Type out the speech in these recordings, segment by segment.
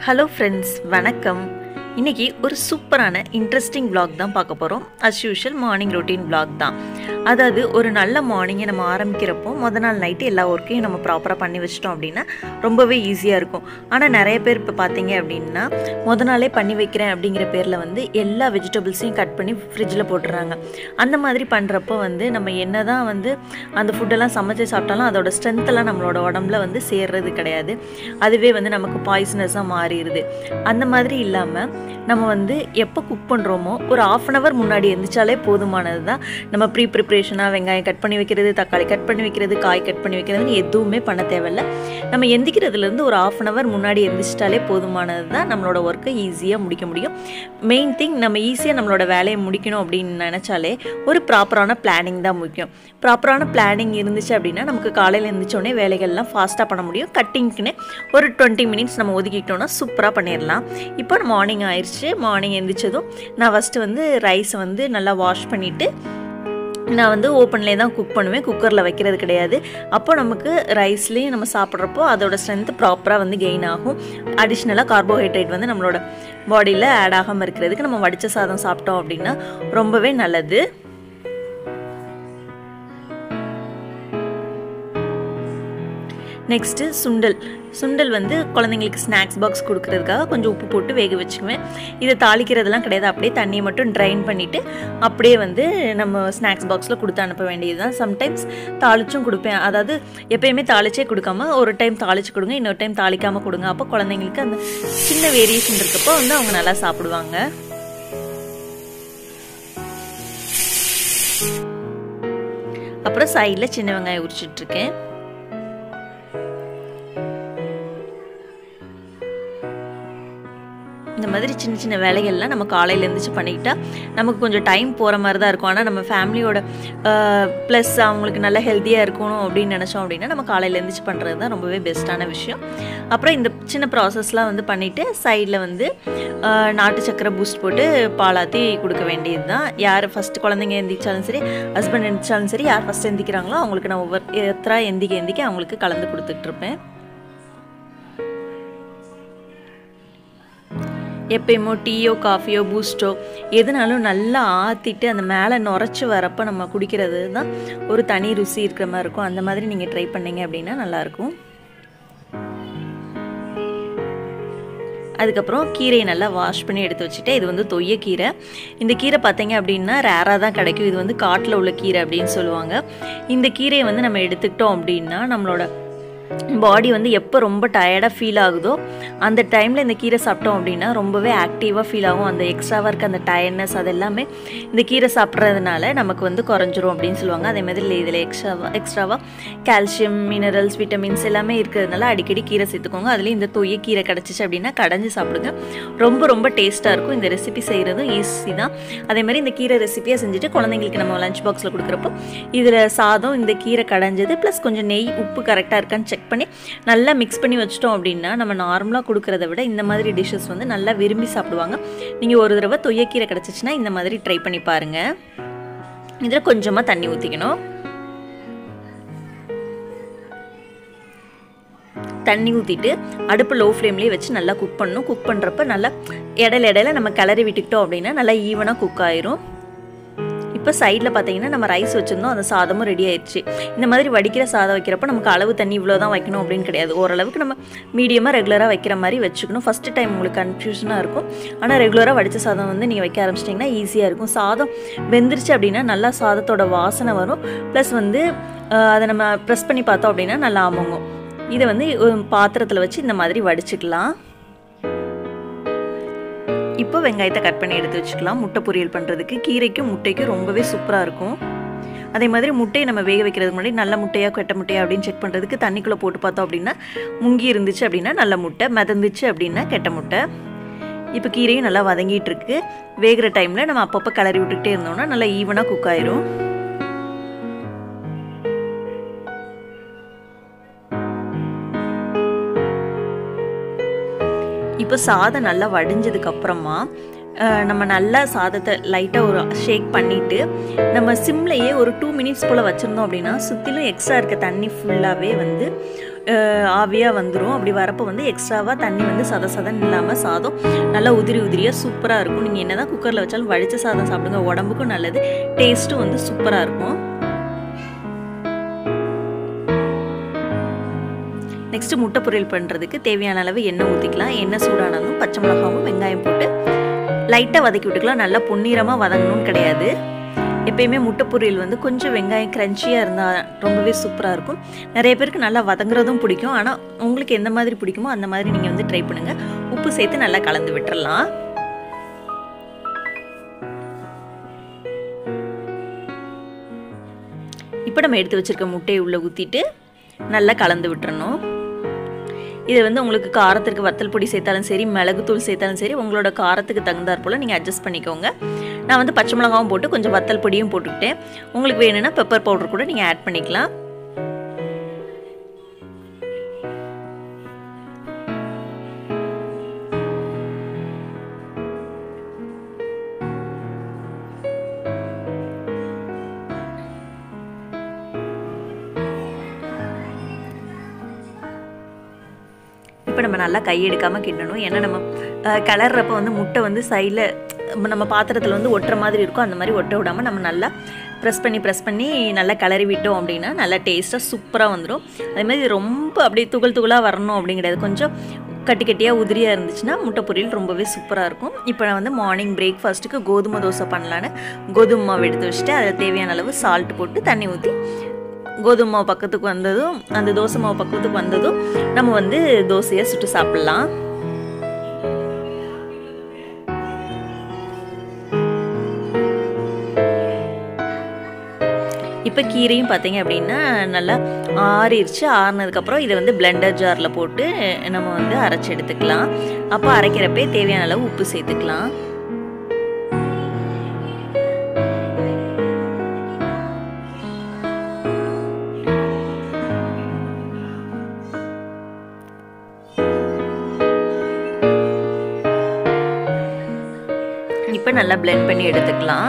hello friends வணக்கம் இன்னைக்கு ஒரு சூப்பரான இன்ட்ரெஸ்டிங் vlog தான் பார்க்க போகிறோம் as usual morning routine vlog தான் அதாவது ஒரு நல்ல மார்னிங்கை நம்ம ஆரம்பிக்கிறப்போ முத நாள் நைட்டு எல்லா ஒர்க்கையும் நம்ம ப்ராப்பராக பண்ணி வச்சிட்டோம் அப்படின்னா ரொம்பவே ஈஸியாக இருக்கும் ஆனால் நிறைய பேர் இப்போ பார்த்தீங்க அப்படின்னா முத நாளே பண்ணி வைக்கிறேன் அப்படிங்கிற பேரில் வந்து எல்லா வெஜிடபிள்ஸையும் கட் பண்ணி ஃப்ரிட்ஜில் போட்டுறாங்க அந்த மாதிரி பண்ணுறப்போ வந்து நம்ம என்ன தான் வந்து அந்த ஃபுட்டெல்லாம் சமைச்சு சாப்பிட்டாலும் அதோட ஸ்ட்ரென்த்தெல்லாம் நம்மளோட உடம்புல வந்து சேர்றது கிடையாது அதுவே வந்து நமக்கு பாய்சனஸாக மாறிடுது அந்த மாதிரி இல்லாமல் நம்ம வந்து எப்போ குக் பண்ணுறோமோ ஒரு ஆஃப் அன் ஹவர் முன்னாடி எந்திரிச்சாலே போதுமானது தான் நம்ம ப்ரீ ப்ரிப்ரேஷனாக வெங்காயம் கட் பண்ணி வைக்கிறது தக்காளி கட் பண்ணி வைக்கிறது காய் கட் பண்ணி வைக்கிறதுன்னு எதுவுமே பண்ண தேவையில்ல நம்ம எந்திக்கிறதுலேருந்து ஒரு ஆஃப் அன் ஹவர் முன்னாடி எந்திரிச்சிட்டாலே போதுமானது தான் நம்மளோட ஒர்க்கை ஈஸியாக முடிக்க முடியும் மெயின் திங் நம்ம ஈஸியாக நம்மளோட வேலையை முடிக்கணும் அப்படின்னு நினச்சாலே ஒரு ப்ராப்பரான பிளானிங் தான் முக்கியம் ப்ராப்பரான பிளானிங் இருந்துச்சு அப்படின்னா நமக்கு காலையில் எழுந்திரிச்சோடனே வேலைகள்லாம் ஃபாஸ்ட்டாக பண்ண முடியும் கட்டிங்க்குன்னு ஒரு டுவெண்ட்டி மினிட்ஸ் நம்ம ஒதுக்கிட்டோம்னா சூப்பராக பண்ணிடலாம் இப்போ மார்னிங் ஆயிடுச்சு மார்னிங் எந்திரிச்சதும் நான் ஃபஸ்ட்டு வந்து ரைஸை வந்து நல்லா வாஷ் பண்ணிவிட்டு நான் வந்து ஓப்பன்லேயே தான் குக் பண்ணுவேன் குக்கரில் வைக்கிறது கிடையாது அப்போ நமக்கு ரைஸ்லேயும் நம்ம சாப்பிட்றப்போ அதோட ஸ்ட்ரென்த் ப்ராப்பராக வந்து கெயின் ஆகும் அடிஷ்னலாக கார்போஹைட்ரேட் வந்து நம்மளோட பாடியில் ஆட் ஆகாமல் இருக்கிறதுக்கு நம்ம வடித்த சாதம் சாப்பிட்டோம் அப்படின்னா ரொம்பவே நல்லது நெக்ஸ்ட்டு சுண்டல் சுண்டல் வந்து குழந்தைங்களுக்கு ஸ்நாக்ஸ் பாக்ஸ் கொடுக்கறதுக்காக கொஞ்சம் உப்பு போட்டு வேக வச்சுக்குவேன் இதை தாளிக்கிறதெல்லாம் கிடையாது அப்படியே தண்ணியை மட்டும் ட்ரைன் பண்ணிவிட்டு அப்படியே வந்து நம்ம ஸ்நாக்ஸ் பாக்ஸில் கொடுத்து அனுப்ப வேண்டியது தான் சம்டைம்ஸ் தாளிச்சும் கொடுப்பேன் அதாவது எப்பயுமே தாளிச்சே கொடுக்காம ஒரு டைம் தாளிச்சு கொடுங்க இன்னொரு டைம் தாளிக்காமல் கொடுங்க அப்போ குழந்தைங்களுக்கு அந்த சின்ன வேரியேஷன் இருக்கப்போ வந்து அவங்க நல்லா சாப்பிடுவாங்க அப்புறம் சைடில் சின்ன வெங்காயம் உரிச்சிட்ருக்கேன் இந்த மாதிரி சின்ன சின்ன வேலைகள்லாம் நம்ம காலையில் எழுந்திரிச்சு பண்ணிக்கிட்டா நமக்கு கொஞ்சம் டைம் போகிற மாதிரி தான் இருக்கும் ஆனால் நம்ம ஃபேமிலியோட ப்ளஸ் அவங்களுக்கு நல்லா ஹெல்த்தியாக இருக்கணும் அப்படின்னு நினச்சோம் அப்படின்னா நம்ம காலையில் எழுந்திரிச்சு பண்ணுறது தான் ரொம்பவே பெஸ்ட்டான விஷயம் அப்புறம் இந்த சின்ன ப்ராசஸ்லாம் வந்து பண்ணிவிட்டு சைடில் வந்து நாட்டு சக்கரை பூஸ்ட் போட்டு பாலாத்தி கொடுக்க வேண்டியது தான் யார் ஃபஸ்ட்டு குழந்தைங்க எந்திரிச்சாலும் சரி ஹஸ்பண்ட் எந்திரிச்சாலும் சரி யார் ஃபஸ்ட் எந்திக்கிறாங்களோ அவங்களுக்கு நான் ஒவ்வொரு எத்தனை எந்திக்க எந்திக்க அவங்களுக்கு கலந்து கொடுத்துட்ருப்பேன் எப்பயுமோ டீயோ காஃபியோ பூஸ்டோ எதுனாலும் நல்லா ஆற்றிட்டு அந்த மேலே நுரைச்சி வரப்போ நம்ம குடிக்கிறது தான் ஒரு தனி ருசி இருக்கிற மாதிரி இருக்கும் அந்த மாதிரி நீங்கள் ட்ரை பண்ணீங்க அப்படின்னா நல்லாயிருக்கும் அதுக்கப்புறம் கீரையை நல்லா வாஷ் பண்ணி எடுத்து வச்சுட்டு இது வந்து தொய்ய கீரை இந்த கீரை பார்த்தீங்க அப்படின்னா ரேராக தான் கிடைக்கும் இது வந்து காட்டில் உள்ள கீரை அப்படின்னு சொல்லுவாங்க இந்த கீரையை வந்து நம்ம எடுத்துக்கிட்டோம் அப்படின்னா நம்மளோட பாடி வந்து எப்போ ரொம்ப டயர்டாக ஃபீல் ஆகுதோ அந்த டைமில் இந்த கீரை சாப்பிட்டோம் அப்படின்னா ரொம்பவே ஆக்டிவாக ஃபீல் ஆகும் அந்த எக்ஸ்ட்ராவாக இருக்க அந்த டயர்ட்னஸ் அது எல்லாமே இந்த கீரை சாப்பிட்றதுனால நமக்கு வந்து குறைஞ்சிரும் அப்படின்னு சொல்லுவாங்க அதே மாதிரி இதில் எக்ஸ்ட்ராவாக எக்ஸ்ட்ராவாக கால்சியம் மினரல்ஸ் விட்டமின்ஸ் எல்லாமே இருக்கிறதுனால அடிக்கடி கீரை சேர்த்துக்கோங்க அதுலேயும் இந்த தொய்ய கீரை கிடச்சிச்சு அப்படின்னா கடைஞ்சி சாப்பிடுங்க ரொம்ப ரொம்ப டேஸ்ட்டாக இருக்கும் இந்த ரெசிபி செய்கிறதும் ஈஸி தான் அதே மாதிரி இந்த கீரை ரெசிபியாக செஞ்சுட்டு குழந்தைங்களுக்கு நம்ம லஞ்ச் பாக்ஸில் கொடுக்குறப்போ இதில் சாதம் இந்த கீரை கடைஞ்சது ப்ளஸ் கொஞ்சம் நெய் உப்பு கரெக்டாக இருக்கான்னு செக் பண்ணி நல்லா மிக்ஸ் பண்ணி வச்சிட்டோம் அப்படின்னா நம்ம நார்மலாக கொடுக்குறத விட இந்த மாதிரி டிஷ்ஷஸ் வந்து நல்லா விரும்பி சாப்பிடுவாங்க நீங்கள் ஒரு தடவை தொய்யக்கீரை கிடச்சிச்சின்னா இந்த மாதிரி ட்ரை பண்ணி பாருங்கள் இதில் கொஞ்சமாக தண்ணி ஊற்றிக்கணும் தண்ணி ஊற்றிட்டு அடுப்பு லோ ஃப்ளேம்லேயே வச்சு நல்லா குக் பண்ணணும் குக் பண்ணுறப்ப நல்லா இடையில இடையில நம்ம கிளறி விட்டுக்கிட்டோம் அப்படின்னா நல்லா ஈவனாக குக் ஆயிரும் இப்போ சைடில் பார்த்தீங்கன்னா நம்ம ரைஸ் வச்சுருந்தோம் அந்த சாதமும் ரெடி ஆயிடுச்சு இந்த மாதிரி வடிக்கிற சாதம் வைக்கிறப்ப நமக்கு அளவு தண்ணி இவ்வளோ தான் வைக்கணும் அப்படின்னு கிடையாது ஓரளவுக்கு நம்ம மீடியமாக ரெகுலராக வைக்கிற மாதிரி வச்சுக்கணும் ஃபஸ்ட்டு டைம் உங்களுக்கு கன்ஃபியூஷனாக இருக்கும் ஆனால் ரெகுலராக வடித்த சாதம் வந்து நீங்கள் வைக்க ஆரம்பிச்சிட்டிங்கன்னா ஈஸியாக இருக்கும் சாதம் வெந்துருச்சு அப்படின்னா நல்லா சாதத்தோட வாசனை வரும் ப்ளஸ் வந்து அதை நம்ம ப்ரெஸ் பண்ணி பார்த்தோம் அப்படின்னா நல்லா அமங்கும் இதை வந்து பாத்திரத்தில் வச்சு இந்த மாதிரி வடிச்சுக்கலாம் இப்போ வெங்காயத்தை கட் பண்ணி எடுத்து வச்சுக்கலாம் முட்டை பொரியல் பண்ணுறதுக்கு கீரைக்கும் முட்டைக்கும் ரொம்பவே சூப்பராக இருக்கும் அதே மாதிரி முட்டையை நம்ம வேக வைக்கிறதுக்கு முன்னாடி நல்ல முட்டையா கெட்ட முட்டையா அப்படின்னு செக் பண்ணுறதுக்கு தண்ணிக்குள்ளே போட்டு பார்த்தோம் அப்படின்னா முங்கி இருந்துச்சு அப்படின்னா நல்ல முட்டை மிதந்துச்சு அப்படின்னா கெட்ட முட்டை இப்போ கீரையும் நல்லா வதங்கிட்டு இருக்கு வேகிற டைமில் நம்ம அப்பப்போ கிளறி விட்டுக்கிட்டே இருந்தோம்னா நல்லா ஈவனாக குக் ஆயிரும் இப்போ சாதம் நல்லா வடிஞ்சதுக்கு அப்புறமா நம்ம நல்லா சாதத்தை லைட்டாக ஒரு ஷேக் பண்ணிவிட்டு நம்ம சிம்லையே ஒரு டூ மினிட்ஸ் போல் வச்சுருந்தோம் அப்படின்னா சுற்றிலும் எக்ஸ்ட்ரா இருக்க தண்ணி ஃபுல்லாகவே வந்து ஆவியாக வந்துடும் அப்படி வரப்போ வந்து எக்ஸ்ட்ராவாக தண்ணி வந்து சத சதன் இல்லாமல் சாதம் நல்லா உதிரி உதிரியாக சூப்பராக இருக்கும் நீங்கள் என்ன தான் குக்கரில் வச்சாலும் வடித்த சாதம் சாப்பிடுங்க உடம்புக்கும் நல்லது டேஸ்ட்டும் வந்து சூப்பராக இருக்கும் நெக்ஸ்ட்டு முட்டை பொரியல் பண்ணுறதுக்கு தேவையான அளவு எண்ணெய் ஊற்றிக்கலாம் எண்ணெய் சூடானதும் பச்சை மிளகாவும் வெங்காயம் போட்டு லைட்டாக வதக்கி விட்டுக்கலாம் நல்லா பொன்னிறமாக வதங்கணும்னு கிடையாது எப்பயுமே முட்டை பொரியல் வந்து கொஞ்சம் வெங்காயம் க்ரன்ச்சியாக இருந்தால் ரொம்பவே சூப்பராக இருக்கும் நிறைய பேருக்கு நல்லா வதங்குறதும் பிடிக்கும் ஆனால் உங்களுக்கு எந்த மாதிரி பிடிக்குமோ அந்த மாதிரி நீங்கள் வந்து ட்ரை பண்ணுங்கள் உப்பு சேர்த்து நல்லா கலந்து விட்டுறலாம் இப்போ நம்ம எடுத்து வச்சுருக்க முட்டையை உள்ளே ஊற்றிட்டு நல்லா கலந்து விட்டுறணும் இது வந்து உங்களுக்கு காரத்திற்கு வத்தல் பொடி சேர்த்தாலும் சரி மிளகுத்தூள் சேர்த்தாலும் சரி உங்களோட காரத்துக்கு தகுந்தாற் போல் நீங்கள் அட்ஜஸ்ட் பண்ணிக்கோங்க நான் வந்து பச்சை மிளகாவும் போட்டு கொஞ்சம் வத்தல் பொடியும் போட்டுக்கிட்டேன் உங்களுக்கு வேணும்னா பெப்பர் பவுடர் கூட நீங்கள் ஆட் பண்ணிக்கலாம் இப்போ நம்ம நல்லா கை எடுக்காமல் கிண்டணும் ஏன்னா நம்ம கிளறப்ப வந்து முட்டை வந்து சைடில் நம்ம பாத்திரத்தில் வந்து ஒட்டுற மாதிரி இருக்கும் அந்த மாதிரி ஒட்ட விடாமல் நம்ம நல்லா ப்ரெஸ் பண்ணி ப்ரெஸ் பண்ணி நல்லா கிளறி விட்டோம் அப்படின்னா நல்லா டேஸ்ட்டாக சூப்பராக வந்துடும் அதே மாதிரி ரொம்ப அப்படியே துகள் துகளாக வரணும் அப்படிங்கிறது கொஞ்சம் கட்டி கட்டியாக உதிரியாக இருந்துச்சுன்னா முட்டை பொரியல் ரொம்பவே சூப்பராக இருக்கும் இப்போ நான் வந்து மார்னிங் பிரேக்ஃபாஸ்ட்டுக்கு கோதுமை தோசை பண்ணலான்னு கோதுமை மாவு எடுத்து வச்சுட்டு அதில் தேவையான அளவு சால்ட் போட்டு தண்ணி ஊற்றி கோதுமை மாவு பக்கத்துக்கு வந்ததும் அந்த தோசை மாவு பக்கத்துக்கு வந்ததும் நம்ம வந்து தோசையை சுட்டு சாப்பிட்லாம் இப்போ கீரையும் பார்த்தீங்க அப்படின்னா நல்லா ஆறிடுச்சு ஆறினதுக்கப்புறம் இதை வந்து பிளெண்டர் ஜாரில் போட்டு நம்ம வந்து அரைச்சி எடுத்துக்கலாம் அப்போ அரைக்கிறப்பே தேவையான அளவு உப்பு சேர்த்துக்கலாம் இப்போ நல்லா பிளெண்ட் பண்ணி எடுத்துக்கலாம்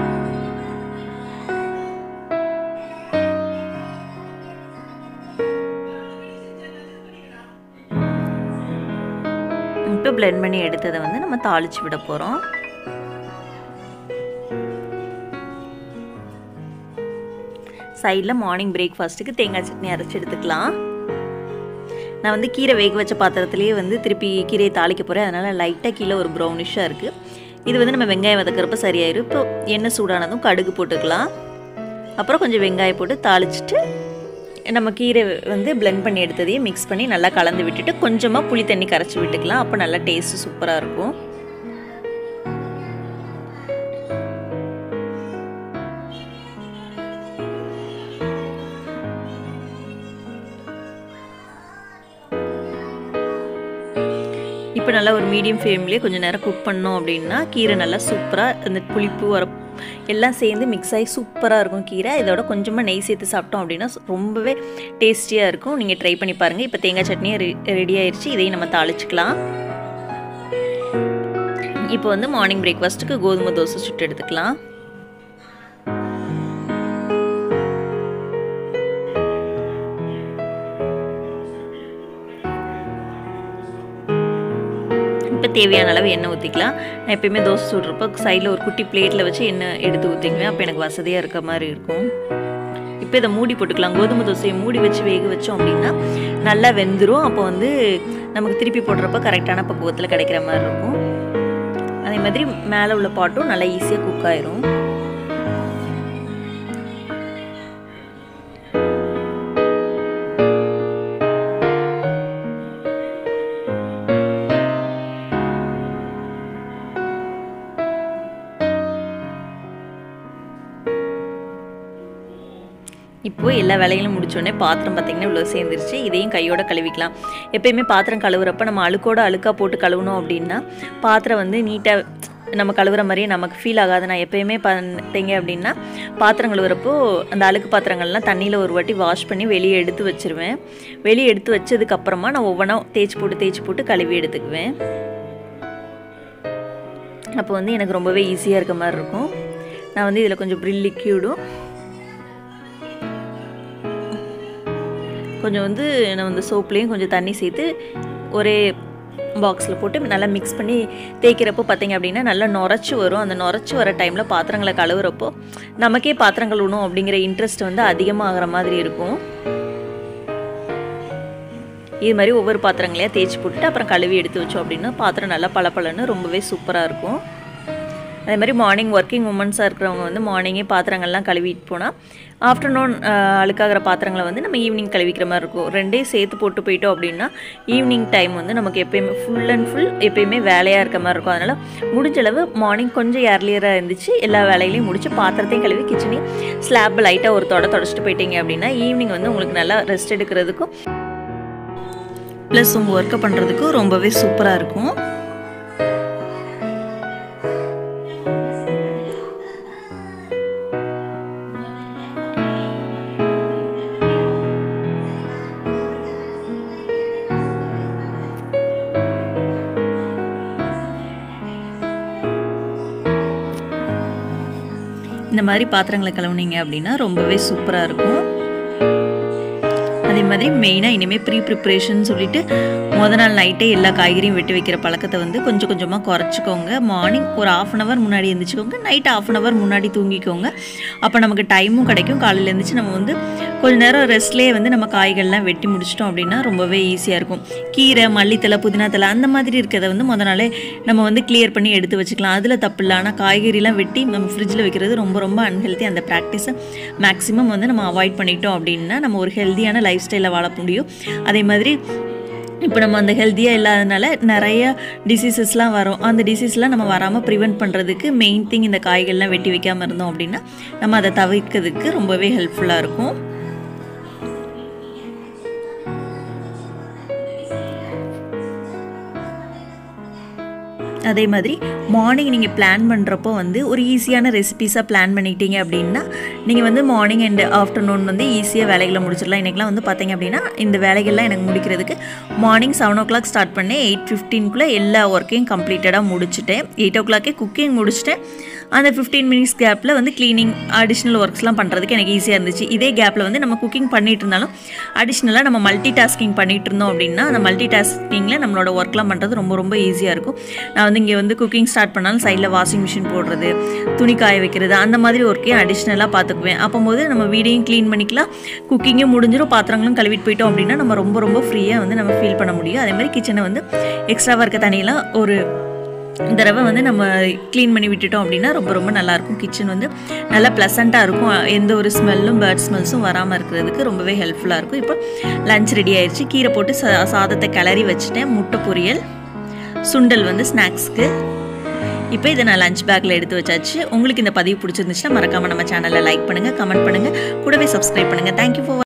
இப்போ பிளெண்ட் பண்ணி எடுத்ததை வந்து நம்ம தாளிச்சு விட போகிறோம் சைடில் மார்னிங் பிரேக்ஃபாஸ்ட்டுக்கு தேங்காய் சட்னி அரைச்சி எடுத்துக்கலாம் நான் வந்து கீரை வேக வச்ச பாத்திரத்துலேயே வந்து திருப்பி கீரையை தாளிக்க போகிறேன் அதனால் லைட்டாக கீழே ஒரு ப்ரௌனிஷாக இருக்குது இது வந்து நம்ம வெங்காயம் வதக்கிறப்ப சரியாயிரும் இப்போ எண்ணெய் சூடானதும் கடுகு போட்டுக்கலாம் அப்புறம் கொஞ்சம் வெங்காயம் போட்டு தாளிச்சிட்டு நம்ம கீரை வந்து பிளெண்ட் பண்ணி எடுத்ததையும் மிக்ஸ் பண்ணி நல்லா கலந்து விட்டுட்டு கொஞ்சமாக புளி தண்ணி கரைச்சி விட்டுக்கலாம் அப்போ நல்லா டேஸ்ட்டு சூப்பராக இருக்கும் இப்போ நல்லா ஒரு மீடியம் ஃப்ளேம்லேயே கொஞ்சம் நேரம் குக் பண்ணோம் அப்படின்னா கீரை நல்லா சூப்பராக அந்த புளிப்பு வர எல்லாம் சேர்ந்து மிக்ஸ் ஆகி சூப்பராக இருக்கும் கீரை இதோட கொஞ்சமாக நெய் சேர்த்து சாப்பிட்டோம் அப்படின்னா ரொம்பவே டேஸ்டியாக இருக்கும் நீங்கள் ட்ரை பண்ணி பாருங்கள் இப்போ தேங்காய் சட்னியும் ரெ ரெடி ஆயிடுச்சு இதையும் நம்ம தாளிச்சுக்கலாம் இப்போ வந்து மார்னிங் பிரேக்ஃபாஸ்ட்டுக்கு கோதுமை தோசை சுட்டு எடுத்துக்கலாம் இப்போ தேவையான அளவு எண்ணெய் ஊற்றிக்கலாம் நான் எப்பயுமே தோசை சுடுறப்போ சைடில் ஒரு குட்டி பிளேட்டில் வச்சு எண்ணெய் எடுத்து ஊற்றிக்குவேன் அப்போ எனக்கு வசதியாக இருக்க மாதிரி இருக்கும் இப்போ இதை மூடி போட்டுக்கலாம் கோதுமை தோசையை மூடி வச்சு வேக வச்சோம் அப்படின்னா நல்லா வெந்துடும் அப்போ வந்து நமக்கு திருப்பி போடுறப்ப கரெக்டான பக்குவத்தில் கிடைக்கிற மாதிரி இருக்கும் அதே மாதிரி மேலே உள்ள பாட்டும் நல்லா ஈஸியாக குக் ஆயிரும் இப்போ எல்லா வேலைகளும் முடிச்சோடனே பாத்திரம் பார்த்திங்கன்னா இவ்வளோ சேர்ந்துருச்சு இதையும் கையோட கழுவிக்கலாம் எப்பயுமே பாத்திரம் கழுவுறப்ப நம்ம அழுக்கோட அழுக்காக போட்டு கழுவணும் அப்படின்னா பாத்திரம் வந்து நீட்டாக நம்ம கழுவுற மாதிரியே நமக்கு ஃபீல் ஆகாது நான் எப்பயுமே பார்த்தீங்க அப்படின்னா பாத்திரம் கழுவுறப்போ அந்த அழுக்கு பாத்திரங்கள்லாம் தண்ணியில் ஒரு வாட்டி வாஷ் பண்ணி வெளியே எடுத்து வச்சுருவேன் வெளியே எடுத்து வச்சதுக்கப்புறமா நான் ஒவ்வொன்றா தேய்ச்சி போட்டு தேய்ச்சி போட்டு கழுவி எடுத்துக்குவேன் அப்போ வந்து எனக்கு ரொம்பவே ஈஸியாக இருக்க மாதிரி இருக்கும் நான் வந்து இதில் கொஞ்சம் ப்ரில் லிக்யூடும் கொஞ்சம் வந்து நான் வந்து சோப்லேயும் கொஞ்சம் தண்ணி சேர்த்து ஒரே பாக்ஸில் போட்டு நல்லா மிக்ஸ் பண்ணி தேய்க்கிறப்போ பார்த்தீங்க அப்படின்னா நல்லா நுரைச்சி வரும் அந்த நுரைச்சி வர டைமில் பாத்திரங்களை கழுவுறப்போ நமக்கே பாத்திரம் கழுவணும் அப்படிங்கிற இன்ட்ரெஸ்ட் வந்து அதிகமாகிற மாதிரி இருக்கும் இது மாதிரி ஒவ்வொரு பாத்திரங்களையும் தேய்ச்சி போட்டுட்டு அப்புறம் கழுவி எடுத்து வச்சோம் அப்படின்னா பாத்திரம் நல்லா பளபளன்னு ரொம்பவே சூப்பராக இருக்கும் அதே மாதிரி மார்னிங் ஒர்க்கிங் உமன்ஸாக இருக்கிறவங்க வந்து மார்னிங்கே பாத்திரங்கள்லாம் கழுவிட்டு போனால் ஆஃப்டர்நூன் அழுக்காகிற பாத்திரங்களை வந்து நம்ம ஈவினிங் கழுவிக்கிற மாதிரி இருக்கும் ரெண்டையும் சேர்த்து போட்டு போயிட்டோம் அப்படின்னா ஈவினிங் டைம் வந்து நமக்கு எப்பயுமே ஃபுல் அண்ட் ஃபுல் எப்பயுமே வேலையாக இருக்க மாதிரி இருக்கும் அதனால் முடிஞ்ச அளவு மார்னிங் கொஞ்சம் ஏர்லியராக இருந்துச்சு எல்லா வேலைகளையும் முடிச்சு பாத்திரத்தையும் கழுவி கிச்சனையும் ஸ்லாப் லைட்டாக ஒரு தொட தொடச்சிட்டு போயிட்டீங்க அப்படின்னா ஈவினிங் வந்து உங்களுக்கு நல்லா ரெஸ்ட் எடுக்கிறதுக்கும் ப்ளஸ் உங்கள் ஒர்க்கை பண்ணுறதுக்கும் ரொம்பவே சூப்பராக இருக்கும் இந்த மாதிரி பாத்திரங்களை கழுவுனீங்க அப்படின்னா ரொம்பவே சூப்பராக இருக்கும் அதே மாதிரி மெயினாக இனிமேல் ப்ரீ ப்ரிப்ரேஷன் சொல்லிட்டு முத நாள் நைட்டே எல்லா காய்கறியும் வெட்டி வைக்கிற பழக்கத்தை வந்து கொஞ்சம் கொஞ்சமாக குறைச்சிக்கோங்க மார்னிங் ஒரு ஆஃப் அன் ஹவர் முன்னாடி எழுந்திரிச்சிக்கோங்க நைட் ஆஃப் அன் ஹவர் முன்னாடி தூங்கிக்கோங்க அப்போ நமக்கு டைமும் கிடைக்கும் காலையில் எழுந்திரிச்சு நம்ம வந்து கொஞ்ச நேரம் ரெஸ்ட்லேயே வந்து நம்ம காய்கள்லாம் வெட்டி முடிச்சிட்டோம் அப்படின்னா ரொம்பவே ஈஸியாக இருக்கும் கீரை மல்லித்தலை புதினா தலை அந்த மாதிரி இருக்கிறத வந்து முத நாளே நம்ம வந்து கிளியர் பண்ணி எடுத்து வச்சுக்கலாம் அதில் தப்பு இல்லை ஆனால் காய்கறிலாம் வெட்டி நம்ம ஃப்ரிட்ஜில் வைக்கிறது ரொம்ப ரொம்ப அன்ஹெல்த்தி அந்த ப்ராக்டிஸை மேக்ஸிமம் வந்து நம்ம அவாய்ட் பண்ணிட்டோம் அப்படின்னா நம்ம ஒரு ஹெல்த்தியான லைஃப் ஸ்டைலில் வாழ முடியும் அதே மாதிரி இப்போ நம்ம அந்த ஹெல்த்தியாக இல்லாதனால நிறைய டிசீசஸ்லாம் வரும் அந்த டிசீஸ்லாம் நம்ம வராமல் ப்ரிவெண்ட் பண்ணுறதுக்கு மெயின் திங் இந்த காய்கள்லாம் வெட்டி வைக்காமல் இருந்தோம் அப்படின்னா நம்ம அதை தவிர்க்கிறதுக்கு ரொம்பவே ஹெல்ப்ஃபுல்லாக இருக்கும் அதே மாதிரி மார்னிங் நீங்கள் பிளான் பண்ணுறப்போ வந்து ஒரு ஈஸியான ரெசிபீஸாக பிளான் பண்ணிட்டீங்க அப்படின்னா நீங்கள் வந்து மார்னிங் அண்ட் ஆஃப்டர்நூன் வந்து ஈஸியாக வேலைகளை முடிச்சிடலாம் இன்றைக்கெலாம் வந்து பார்த்தீங்க அப்படின்னா இந்த வேலைகள்லாம் எனக்கு முடிக்கிறதுக்கு morning seven o'clock start பண்ணேன் எயிட் ஃபிஃப்டீன்குள்ளே எல்லா ஒர்க்கையும் கம்ப்ளீட்டடாக முடிச்சுட்டேன் எயிட் ஓ கிளாக்கே குக்கிங் முடிச்சுட்டேன் அந்த ஃபிஃப்டீன் மினிட்ஸ் கேப்பில் வந்து க்ளீனிங் அடிஷ்னல் ஒர்க்ஸ்லாம் பண்ணுறதுக்கு எனக்கு ஈஸியாக இருந்துச்சு இதே கேப்பில் வந்து நம்ம குக்கிங் பண்ணிட்டு இருந்தாலும் அடிஷ்னலாக நம்ம மல்டி டாஸ்கிங் பண்ணிட்டு இருந்தோம் அப்படின்னா அந்த மல்டி டாஸ்கிங்கில் நம்மளோட ஒர்க்லாம் பண்ணுறது ரொம்ப ரொம்ப ஈஸியாக இருக்கும் நான் வந்து இங்கே வந்து குக்கிங் ஸ்டார்ட் பண்ணாலும் சைடில் வாஷிங் மிஷின் போடுறது துணி காய வைக்கிறது அந்த மாதிரி ஒர்க்கையும் அடிஷ்னலாக பார்த்துக்குவேன் அப்போது நம்ம வீடையும் க்ளீன் பண்ணிக்கலாம் குக்கிங்கும் முடிஞ்சிடும் பாத்திரங்களும் கழுவிட்டு போயிட்டோம் அப்படின்னா நம்ம ரொம்ப ரொம்ப ஃப்ரீயாக வந்து நம்ம ஃபீல் பண்ண முடியும் அதே மாதிரி கிச்சனை வந்து எக்ஸ்ட்ராவாக இருக்க தனியெல்லாம் ஒரு தடவை வந்து நம்ம க்ளீன் பண்ணி விட்டுட்டோம் அப்படின்னா ரொம்ப ரொம்ப நல்லாயிருக்கும் கிச்சன் வந்து நல்லா ப்ளசண்ட்டாக இருக்கும் எந்த ஒரு ஸ்மெல்லும் பேர்ட் ஸ்மெல்ஸும் வராமல் இருக்கிறதுக்கு ரொம்பவே ஹெல்ப்ஃபுல்லாக இருக்கும் இப்போ லஞ்ச் ரெடி ஆயிடுச்சு கீரை போட்டு சா சாதத்தை கிளறி வச்சுட்டேன் முட்டை பொரியல் சுண்டல் வந்து ஸ்நாக்ஸ்க்கு இப்போ இதை நான் லஞ்ச் பேக்கில் எடுத்து வச்சாச்சு உங்களுக்கு இந்த பதிவு பிடிச்சிருந்துச்சுன்னா மறக்காமல் நம்ம சேனலை லைக் பண்ணுங்கள் கமெண்ட் பண்ணுங்கள் கூடவே சப்ஸ்கிரைப் பண்ணுங்கள் தேங்க்யூ ஃபார்